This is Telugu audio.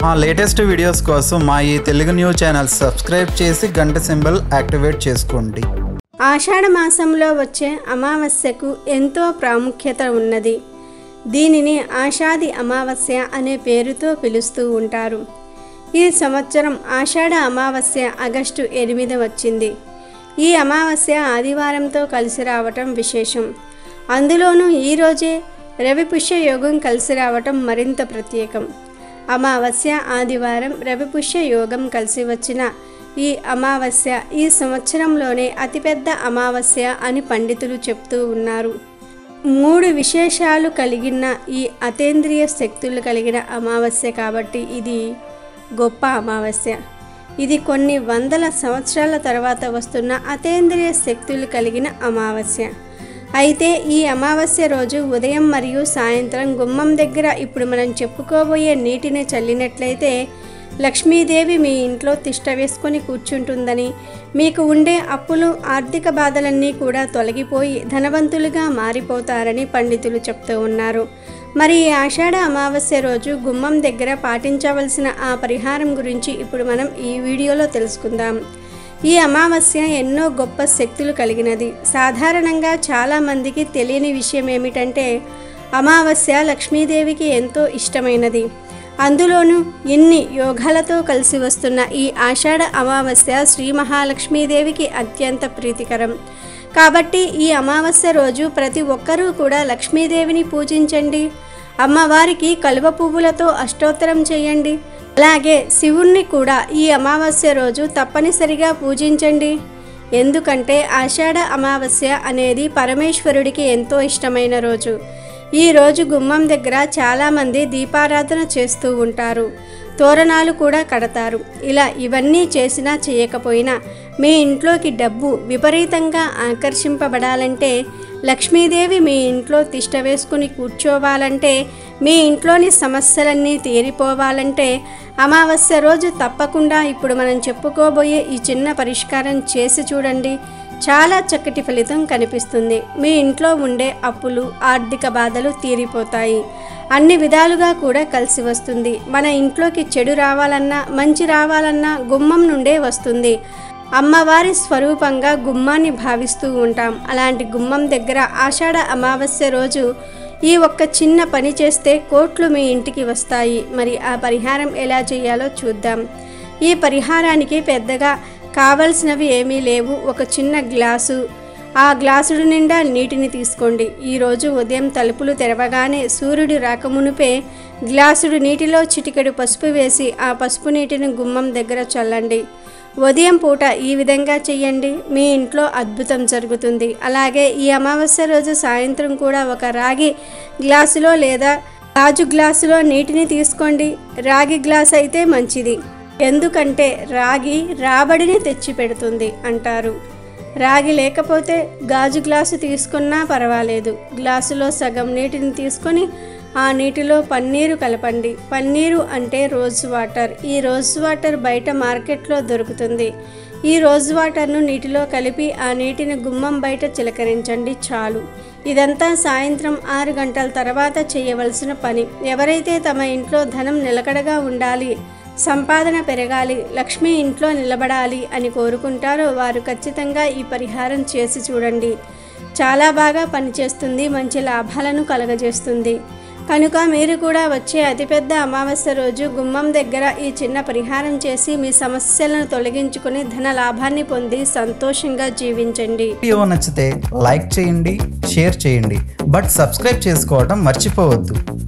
మా లేటెస్ట్ వీడియోస్ కోసం మా ఈ తెలుగు న్యూస్ ఛానల్ సబ్స్క్రైబ్ చేసి గంట సింబల్ యాక్టివేట్ చేసుకోండి ఆషాఢ మాసంలో వచ్చే అమావాస్యకు ఎంతో ప్రాముఖ్యత ఉన్నది దీనిని ఆషాఢి అమావాస్య అనే పేరుతో పిలుస్తూ ఉంటారు ఈ సంవత్సరం ఆషాఢ అమావాస్య ఆగస్టు ఎనిమిది వచ్చింది ఈ అమావాస్య ఆదివారంతో కలిసి రావటం విశేషం అందులోనూ ఈరోజే రవిపుష్య యోగం కలిసి రావటం మరింత ప్రత్యేకం అమావాస్య ఆదివారం రవిపుష్య యోగం కలిసి వచ్చిన ఈ అమావాస్య ఈ సంవత్సరంలోనే అతిపెద్ద అమావాస్య అని పండితులు చెప్తూ ఉన్నారు మూడు విశేషాలు కలిగిన ఈ అతేంద్రియ శక్తులు కలిగిన అమావాస్య కాబట్టి ఇది గొప్ప అమావాస్య ఇది కొన్ని వందల సంవత్సరాల తర్వాత వస్తున్న అతేంద్రియ శక్తులు కలిగిన అమావాస్య అయితే ఈ అమావాస్య రోజు ఉదయం మరియు సాయంత్రం గుమ్మం దగ్గర ఇప్పుడు మనం చెప్పుకోబోయే నీటిని చల్లినట్లయితే లక్ష్మీదేవి మీ ఇంట్లో తిష్ట వేసుకొని కూర్చుంటుందని మీకు ఉండే అప్పులు ఆర్థిక బాధలన్నీ కూడా తొలగిపోయి ధనవంతులుగా మారిపోతారని పండితులు చెప్తూ ఉన్నారు మరి ఈ ఆషాఢ అమావాస్య రోజు గుమ్మం దగ్గర పాటించవలసిన ఆ పరిహారం గురించి ఇప్పుడు మనం ఈ వీడియోలో తెలుసుకుందాం ఈ అమావాస్య ఎన్నో గొప్ప శక్తులు కలిగినది సాధారణంగా చాలామందికి తెలియని విషయం ఏమిటంటే అమావాస్య లక్ష్మీదేవికి ఎంతో ఇష్టమైనది అందులోనూ ఇన్ని యోగాలతో కలిసి వస్తున్న ఈ ఆషాఢ అమావాస్య శ్రీ మహాలక్ష్మీదేవికి అత్యంత ప్రీతికరం కాబట్టి ఈ అమావాస్య రోజు ప్రతి ఒక్కరూ కూడా లక్ష్మీదేవిని పూజించండి అమ్మవారికి కలువ పువ్వులతో అష్టోత్తరం చేయండి అలాగే శివుణ్ణి కూడా ఈ అమావాస్య రోజు తప్పనిసరిగా పూజించండి ఎందుకంటే ఆషాఢ అమావాస్య అనేది పరమేశ్వరుడికి ఎంతో ఇష్టమైన రోజు ఈ రోజు గుమ్మం దగ్గర చాలామంది దీపారాధన చేస్తూ ఉంటారు తోరణాలు కూడా కడతారు ఇలా ఇవన్నీ చేసినా చేయకపోయినా మీ ఇంట్లోకి డబ్బు విపరీతంగా ఆకర్షింపబడాలంటే లక్ష్మీదేవి మీ ఇంట్లో తిష్ట వేసుకుని కూర్చోవాలంటే మీ ఇంట్లోని సమస్యలన్నీ తీరిపోవాలంటే అమావాస్య రోజు తప్పకుండా ఇప్పుడు మనం చెప్పుకోబోయే ఈ చిన్న పరిష్కారం చేసి చూడండి చాలా చక్కటి ఫలితం కనిపిస్తుంది మీ ఇంట్లో ఉండే అప్పులు ఆర్థిక బాధలు తీరిపోతాయి అన్ని విధాలుగా కూడా కలిసి వస్తుంది మన ఇంట్లోకి చెడు రావాలన్నా మంచి రావాలన్నా గుమ్మం నుండే వస్తుంది అమ్మవారి స్వరూపంగా గుమ్మాన్ని భావిస్తూ ఉంటాం అలాంటి గుమ్మం దగ్గర ఆషాఢ అమావాస్య రోజు ఈ ఒక్క చిన్న పని చేస్తే కోట్లు మీ ఇంటికి వస్తాయి మరి ఆ పరిహారం ఎలా చేయాలో చూద్దాం ఈ పరిహారానికి పెద్దగా కావలసినవి ఏమీ లేవు ఒక చిన్న గ్లాసు ఆ గ్లాసుడు నిండా నీటిని తీసుకోండి ఈరోజు ఉదయం తలుపులు తెరవగానే సూర్యుడు రాకమునుపే గ్లాసుడు నీటిలో చిటికెడు పసుపు వేసి ఆ పసుపు నీటిని గుమ్మం దగ్గర చల్లండి ఉదయం పూట ఈ విధంగా చెయ్యండి మీ ఇంట్లో అద్భుతం జరుగుతుంది అలాగే ఈ అమావాస్య రోజు సాయంత్రం కూడా ఒక రాగి గ్లాసులో లేదా గాజు గ్లాసులో నీటిని తీసుకోండి రాగి గ్లాస్ అయితే మంచిది ఎందుకంటే రాగి రాబడిని తెచ్చి పెడుతుంది అంటారు రాగి లేకపోతే గాజు గ్లాసు తీసుకున్నా పర్వాలేదు గ్లాసులో సగం నీటిని తీసుకొని ఆ నీటిలో పన్నీరు కలపండి పన్నీరు అంటే రోజ్ వాటర్ ఈ రోజ్ వాటర్ బయట మార్కెట్లో దొరుకుతుంది ఈ రోజ్ వాటర్ను నీటిలో కలిపి ఆ నీటిని గుమ్మం బయట చిలకరించండి చాలు ఇదంతా సాయంత్రం ఆరు గంటల తర్వాత చేయవలసిన పని ఎవరైతే తమ ఇంట్లో ధనం నిలకడగా ఉండాలి సంపాదన పెరగాలి లక్ష్మి ఇంట్లో నిలబడాలి అని కోరుకుంటారో వారు ఖచ్చితంగా ఈ పరిహారం చేసి చూడండి చాలా బాగా పనిచేస్తుంది మంచి లాభాలను కలగజేస్తుంది కనుక మీరు కూడా వచ్చే అతిపెద్ద అమావాస్య రోజు గుమ్మం దగ్గర ఈ చిన్న పరిహారం చేసి మీ సమస్యలను తొలగించుకుని ధన లాభాన్ని పొంది సంతోషంగా జీవించండి వీడియో నచ్చితే లైక్ చేయండి షేర్ చేయండి బట్ సబ్స్క్రైబ్ చేసుకోవడం మర్చిపోవద్దు